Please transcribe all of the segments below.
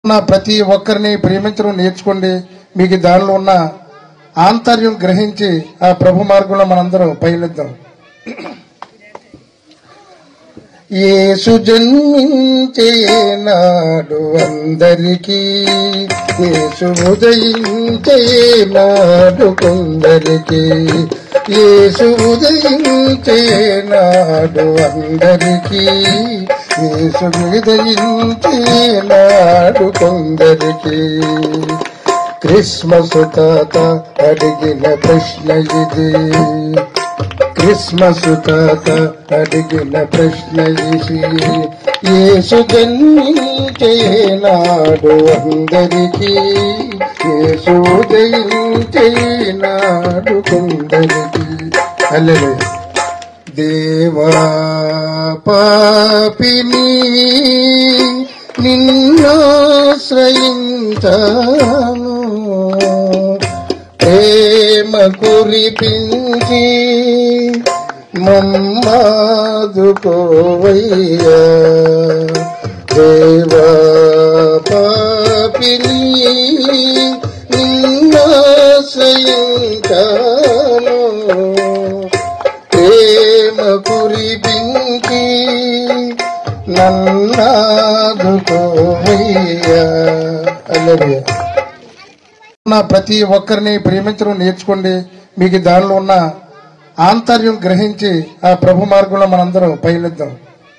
నా ప్రతి ఒక్కరిని ప్రేమించడం నేర్చుకోండి మీకు దానిలో ఉన్న ఆంతర్యం గ్రహించి ఆ ప్రభు మార్గంలో మనందరం పయనిద్దాం యేసు జన్మించే నాడు అందరికీ యేసు ఉదయించే నాడు కొందరికి యేసు ఉదయించే నాడు అందరికీ యేసు ఉదయించే నాడు కొందరికి క్రిస్మస్ తాత అడిగిన ప్రశ్న ఇది క్రిస్మస్ తాత అడిగిన ప్రశ్న ఇది యేసు జన్మించే నాడు అందరికీ యేసు ఉదయించే నాడు కొందరికి అల్లెలు దేవా పాపిని నిన్నాశ్రయించాను ప్రేమ కురిపించి మమ్మాదుకోవయ్యా దేవా పాపిని నిన్నాశ్రయించాను ప్రేమ కురిపించి నన్నాదుకోవయ్యా అల్లెలూయా నా ప్రతి ఒక్కరిని ప్రేమించడం నేర్చుకోండి మీకు దానిలో ఉన్న ఆంతర్యం గ్రహించి ఆ ప్రభు మార్గంలో మనందరం పయనిద్దాం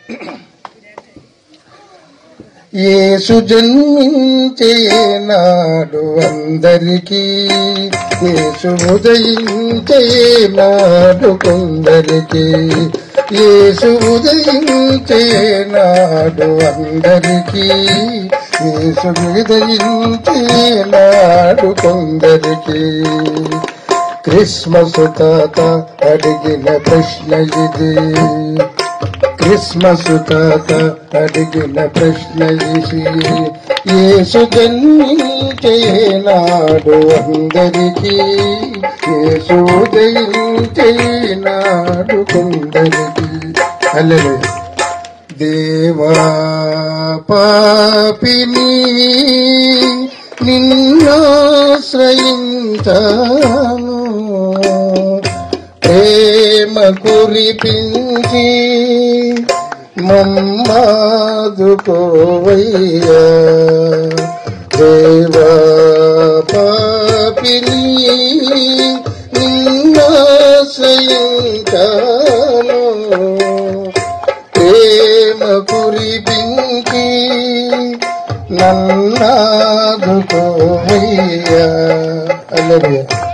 యేసు జన్మించే నాడు అందరికీ యేసు ఉదయించే నాడు కొందరికి యేసు ఉదయించే నాడు అందరికీ యేసు ఉదయించే నాడు కొందరికి క్రిస్మస్ తాత అడిగిన ప్రశ్న ఇది క్రిస్మస్ తాత అడిగిన ప్రశ్న ఇది యేసు జన్మించే నాడు అందరికీ యేసు ఉదయించే నాడు కొందరికి అల్లెలూయా దేవా పాపిని నిన్నాశ్రయించాను ప్రేమ కురిపించి మమ్మాదుకోవయ్యా దేవా పాపిని నిన్నాశ్రయించాను ప్రేమ కురిపించి నన్నాదుకోవయ్యా అల్లెలూయా